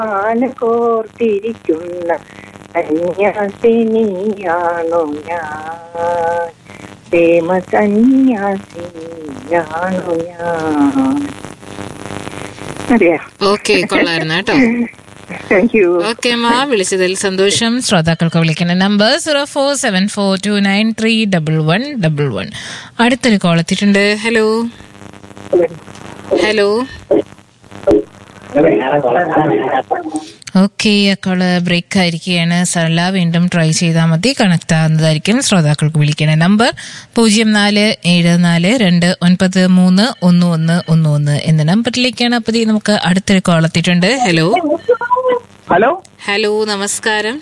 മാല കോർത്തിരിക്കുന്ന സന്യാസിനിയാണോ ഞാൻ പ്രേമ സന്യാസിനിയാണോ ഞാൻ അറിയാ ഓക്കെ കൊള്ളായിരുന്നു കേട്ടോ താങ്ക് യു ഓക്കെ മാ വിളിച്ചതിൽ സന്തോഷം ശ്രോതാക്കൾക്ക് വിളിക്കുന്ന number zero four seven four two nine three double one double one അടുത്തൊരു കോൾ എത്തിയിട്ടുണ്ട് ഹലോ ഹലോ ഓക്കെ ആ കോള് ബ്രേക്ക് ആയിരിക്കുകയാണ് സരള വീണ്ടും ട്രൈ ചെയ്താൽ മതി കണക്ട് ആകുന്നതായിരിക്കും ശ്രോതാക്കൾക്ക് വിളിക്കുന്ന നമ്പർ പൂജ്യം നാല് ഏഴ് നാല് രണ്ട് ഒൻപത് മൂന്ന് ഒന്ന് ഒന്ന് ഒന്ന് ഒന്ന് എന്ന നമ്പറിലേക്കാണ് അപ്പോൾ ദേ നമുക്ക് അടുത്തൊരു കോൾ എത്തിയിട്ടുണ്ട് ഹലോ ഹലോ ഹലോ നമസ്കാരം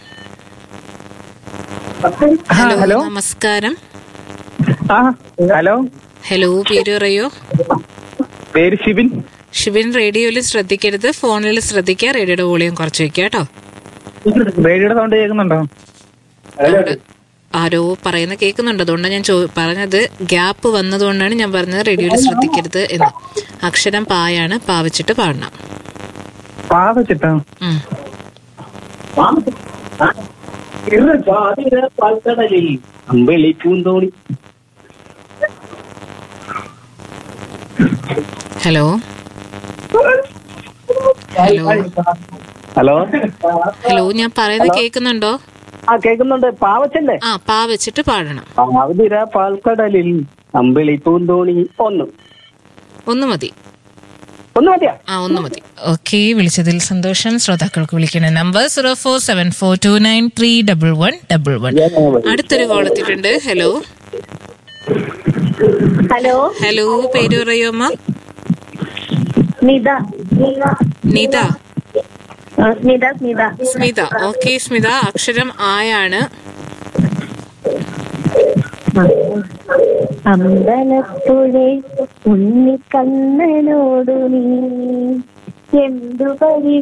ആ, ഹലോ നമസ്കാരം ആ ഹലോ ഹലോ പേര് പറയോ പേര് ഷിബിൻ ഷിബിൻ റേഡിയോയിൽ ശ്രദ്ധിക്കരുത് ഫോണിൽ ശ്രദ്ധിക്കുക റേഡിയോയുടെ വോളിയം കുറച്ച് വെക്കുക കേട്ടോ റേഡിയോയുടെ സൗണ്ട് കേൾക്കുന്നുണ്ടോ അതുകൊണ്ട് ആരോ പറയുന്ന കേൾക്കുന്നുണ്ട് അതുകൊണ്ടാണ് ഞാൻ ചോ- പറഞ്ഞത് ഗ്യാപ്പ് വന്നതുകൊണ്ടാണ് ഞാൻ പറഞ്ഞത് റേഡിയോയിൽ ശ്രദ്ധിക്കരുത് എന്ന് അക്ഷരം പായാണ് പാവച്ചിട്ട് പാടണം പാവച്ചിട്ടോ ഉം. അമ്പളി പൂന്തോണി ഹലോ ഹലോ ഹലോ ഹലോ ഞാൻ പറയുന്നത് കേൾക്കുന്നുണ്ടോ ആ കേൾക്കുന്നുണ്ട് പാവച്ചല്ലേ ആ പാ വെച്ചിട്ട് പാടണം പാവതിര പാൽക്കടലിൽ അമ്പിളി പൂന്തോണി ഒന്ന് ഒന്ന് മതി ഒന്ന് മതിയാ ആ ഒന്ന് മതി ഓക്കെ വിളിച്ചതിൽ സന്തോഷം ശ്രോതാക്കൾക്ക് വിളിക്കുന്ന number zero four seven four two nine three double one double one അടുത്തൊരു കോൾ എത്തിയിട്ടുണ്ട് ഹലോ ഹലോ ഹലോ പേര് പറയോ അമ്മ സ്മിത നീത ആ, സ്മിത സ്മിത സ്മിത ഓക്കെ സ്മിത അക്ഷരം ആയാണ് അമ്പലപ്പുഴേ ഉണ്ണിക്കണ്ണനോടു നീ എന്തു പരി